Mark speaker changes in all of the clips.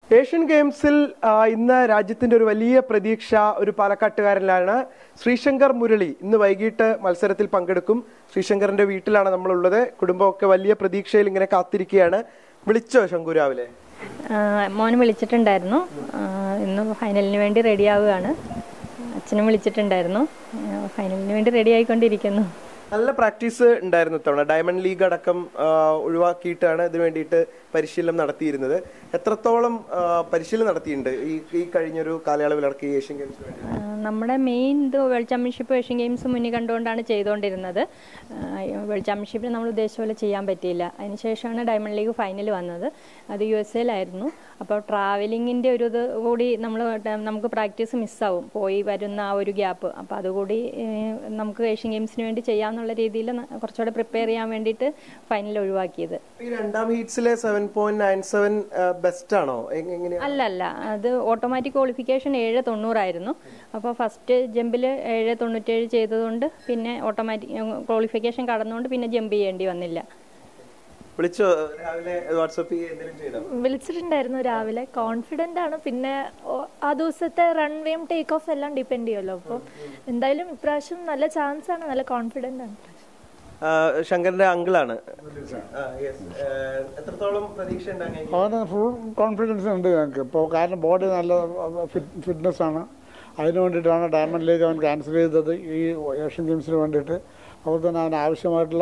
Speaker 1: Asian ഗെയിംസിൽ ആ, ഇന്ന് രാജ്യത്തിന്റെ ഒരു വലിയ പ്രതീക്ഷ ഒരു പാലക്കാട്ടുകാരനിലാണ് ശ്രീശങ്കർ മുരളി ഇന്ന് വൈകിട്ട് മത്സരത്തിൽ പങ്കെടുക്കും ശ്രീശങ്കറിന്റെ വീട്ടിലാണ് നമ്മളുള്ളത് കുടുംബമൊക്കെ വലിയ പ്രതീക്ഷയിൽ ഇങ്ങനെ കാത്തിരിക്കുകയാണ് വിളിച്ചോ ശങ്കു രാവിലെ
Speaker 2: ആഹ് മോന് വിളിച്ചിട്ടുണ്ടായിരുന്നു ആഹ് ഇന്ന് ഫൈനലിന് വേണ്ടി റെഡി ആവുകയാണ് അച്ഛനും വിളിച്ചിട്ടുണ്ടായിരുന്നു ആഹ് ഫൈനലിന് വേണ്ടി റെഡി ആയിക്കൊണ്ടിരിക്കുന്നു
Speaker 1: നല്ല പ്രാക്ടീസ് ഉണ്ടായിരുന്നു ഇത്തവണ ഡയമണ്ട് ലീഗ് അടക്കം ആ, ഒഴിവാക്കിയിട്ടാണ് ഇതിനു വേണ്ടിയിട്ട് പരിശീലനം നടത്തിയിരുന്നത് എത്രത്തോളം ആ, പരിശീലനം നടത്തിയിട്ടുണ്ട് ഈ ഈ കഴിഞ്ഞൊരു കാലയളവിലടക്കം ഈ ഏഷ്യൻ ഗെയിംസിന് വേണ്ടി
Speaker 2: ആഹ് നമ്മുടെ മെയിൻ ഇത് വേൾഡ് ചാമ്പ്യൻഷിപ്പ് ഏഷ്യൻ ഗെയിംസ് മുന്നിൽ കണ്ടുകൊണ്ടാണ് ചെയ്തുകൊണ്ടിരുന്നത് ആഹ് വേൾഡ് ചാമ്പ്യൻഷിപ്പിൽ നമ്മൾ ഉദ്ദേശിച്ച പോലെ ചെയ്യാൻ പറ്റിയില്ല അതിനുശേഷമാണ് ഡയമണ്ട് ലീഗ് ഫൈനൽ വന്നത് അത് യു എസ് എയിലായിരുന്നു അപ്പോൾ ട്രാവലിങ്ങിൻ്റെ ഒരു ഇത് കൂടി നമ്മൾ നമുക്ക് പ്രാക്ടീസ് മിസ്സാവും പോയി വരുന്ന ആ ഒരു ഗ്യാപ്പ് അപ്പോൾ അതുകൂടി ഏഹ്, നമുക്ക് ഏഷ്യൻ ഗെയിംസിന് വേണ്ടി ചെയ്യാമെന്നുള്ള രീതിയിൽ കുറച്ചുകൂടെ പ്രിപ്പയർ ചെയ്യാൻ വേണ്ടിയിട്ട് ഫൈനൽ ഒഴിവാക്കിയത്
Speaker 1: ഈ രണ്ടാം ഹീറ്റ്സിലെ seven point nine seven best ആണോ എങ്- എങ്ങനെയാ
Speaker 2: അല്ല അല്ല അത് ഓട്ടോമാറ്റിക് ക്വാളിഫിക്കേഷൻ ഏഴ് തൊണ്ണൂറായിരുന്നു അപ്പോൾ ഫസ്റ്റ് ജമ്പിൽ ഏഴ് തൊണ്ണൂറ്റേഴ് ചെയ്തതുകൊണ്ട് പിന്നെ ഓട്ടോമാറ്റിക് ക്വാളിഫിക്കേഷൻ കടന്നുകൊണ്ട് പിന്നെ ജമ്പ് ചെയ്യേണ്ടി വന്നില്ല
Speaker 1: വിളിച്ചോ രാവിലെ വാട്സപ്പ് എന്തെങ്കിലും ചെയ്തോ
Speaker 3: വിളിച്ചിട്ടുണ്ടായിരുന്നു രാവിലെ കോൺഫിഡൻ്റ് ആണ് പിന്നെ ഓ- ആ ദിവസത്തെ റൺവേയും ടേക്ക് ഓഫ് എല്ലാം ഡിപ്പെൻഡ് ചെയ്യുമല്ലോ അപ്പോൾ എന്തായാലും ഇപ്രാവശ്യം നല്ല ചാൻസ് ആണ് നല്ല കോൺഫിഡൻ്റ് ആണ്
Speaker 1: ആ, ശങ്കറിന്റെ അങ്കിളാണ് ആ, yes. ആ, എത്രത്തോളം പ്രതീക്ഷ ഉണ്ടാകും
Speaker 4: അവന് ഫുൾ കോൺഫിഡൻസ് ഉണ്ട് ഞങ്ങൾക്ക് ഇപ്പോൾ കാരണം ബോഡി നല്ല ഫിറ്റ്നസ് ആണ് അതിന് വേണ്ടിയിട്ടാണ് ഡയമണ്ട് ലീഗ് അവൻ ക്യാൻസൽ ചെയ്തത് ഈ ഏഷ്യൻ ഗെയിംസിന് വേണ്ടിയിട്ട് അതുപോലെ തന്നെ അവന് ആവശ്യമായിട്ടുള്ള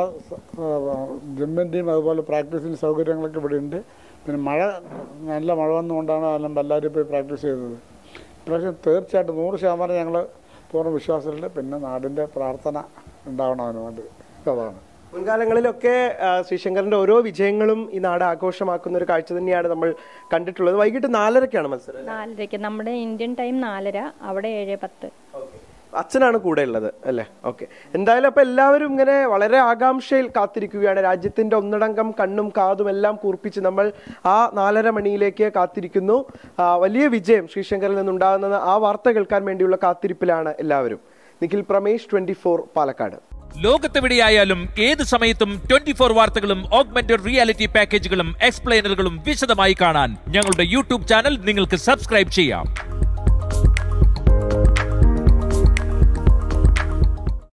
Speaker 4: ജിമ്മിൻ്റെയും അതുപോലെ പ്രാക്ടീസിൻ്റെ സൗകര്യങ്ങളൊക്കെ ഇവിടെ ഉണ്ട് പിന്നെ മഴ നല്ല മഴ വന്നുകൊണ്ടാണ് അവൻ എല്ലാവരും പോയി പ്രാക്ടീസ് ചെയ്തത് ഇപ്രാവശ്യം തീർച്ചയായിട്ടും നൂറ് ശതമാനം ഞങ്ങൾ പൂർണ്ണ വിശ്വാസമുണ്ട് പിന്നെ നാടിൻ്റെ പ്രാർത്ഥന ഉണ്ടാവണം അവന് വേണ്ടി അതാണ്
Speaker 1: മുൻകാലങ്ങളിലൊക്കെ ആ, ശ്രീശങ്കറിന്റെ ഓരോ വിജയങ്ങളും ഈ നാട് ആഘോഷമാക്കുന്ന ഒരു കാഴ്ച തന്നെയാണ് നമ്മൾ കണ്ടിട്ടുള്ളത് വൈകിട്ട് നാലരക്കാണ് മത്സരം
Speaker 2: നാലരയ്ക്ക് നമ്മുടെ ഇന്ത്യൻ ടൈം നാലര അവിടെ ഏഴ് പത്ത്
Speaker 1: അച്ഛനാണ് കൂടെ ഉള്ളത് അല്ലേ ഓക്കെ എന്തായാലും അപ്പൊ എല്ലാവരും ഇങ്ങനെ വളരെ ആകാംക്ഷയിൽ കാത്തിരിക്കുകയാണ് രാജ്യത്തിന്റെ ഒന്നടങ്കം കണ്ണും കാതും എല്ലാം കൂർപ്പിച്ച് നമ്മൾ ആ നാലര മണിയിലേക്ക് കാത്തിരിക്കുന്നു ആ, വലിയ വിജയം ശ്രീശങ്കറിൽ നിന്നുണ്ടാകുന്ന ആ വാർത്ത കേൾക്കാൻ വേണ്ടിയുള്ള കാത്തിരിപ്പിലാണ് എല്ലാവരും നിഖിൽ പ്രമേഷ് ട്വന്റി പാലക്കാട്
Speaker 5: ലോകത്തെവിടെയായാലും ഏത് സമയത്തും ട്വന്റി ഫോർ വാർത്തകളും ഓഗ്മെന്റഡ് റിയാലിറ്റി പാക്കേജുകളും എക്സ്പ്ലെയിനറുകളും വിശദമായി കാണാൻ ഞങ്ങളുടെ യൂട്യൂബ് ചാനൽ നിങ്ങൾക്ക് സബ്സ്ക്രൈബ് ചെയ്യാം